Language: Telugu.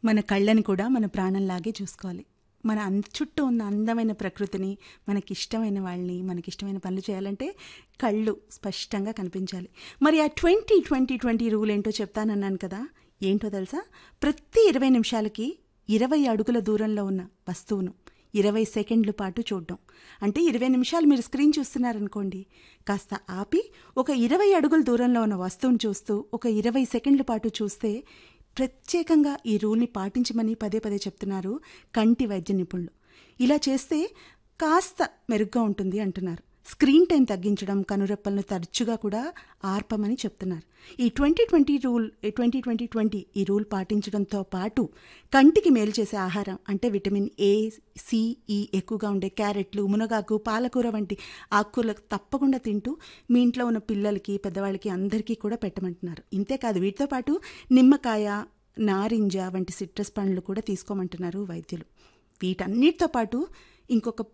మన కళ్ళని కూడా మన ప్రాణంలాగే చూసుకోవాలి మన అన్ చుట్టూ ఉన్న అందమైన ప్రకృతిని మనకిష్టమైన వాళ్ళని మనకిష్టమైన పనులు చేయాలంటే కళ్ళు స్పష్టంగా కనిపించాలి మరి ఆ ట్వంటీ ట్వంటీ ట్వంటీ రూల్ ఏంటో చెప్తానన్నాను కదా ఏంటో తెలుసా ప్రతి ఇరవై నిమిషాలకి ఇరవై అడుగుల దూరంలో ఉన్న వస్తువును ఇరవై సెకండ్ల పాటు చూడడం అంటే ఇరవై నిమిషాలు మీరు స్క్రీన్ చూస్తున్నారనుకోండి కాస్త ఆపి ఒక ఇరవై అడుగుల దూరంలో ఉన్న వస్తువును చూస్తూ ఒక ఇరవై సెకండ్ల పాటు చూస్తే ప్రత్యేకంగా ఈ రూల్ని పాటించమని పదే పదే చెప్తున్నారు కంటి వైద్య నిపుణులు ఇలా చేస్తే కాస్త మెరుగ్గా ఉంటుంది అంటున్నారు స్క్రీన్ టైం తగ్గించడం కనురెప్పలను తరచుగా కూడా ఆర్పమని చెప్తున్నారు ఈ twenty twenty rule twenty twenty twenty ఈ రూల్ పాటించడంతో పాటు కంటికి మేలు చేసే ఆహారం అంటే విటమిన్ ఏ సిఈ ఎక్కువగా ఉండే క్యారెట్లు మునగాకు పాలకూర వంటి ఆకుకూరలకు తప్పకుండా తింటూ మీ ఇంట్లో ఉన్న పిల్లలకి పెద్దవాళ్ళకి అందరికీ కూడా పెట్టమంటున్నారు ఇంతేకాదు వీటితో పాటు నిమ్మకాయ నారింజ వంటి సిట్రస్ పండ్లు కూడా తీసుకోమంటున్నారు వైద్యులు వీటన్నిటితో పాటు ఇంకొక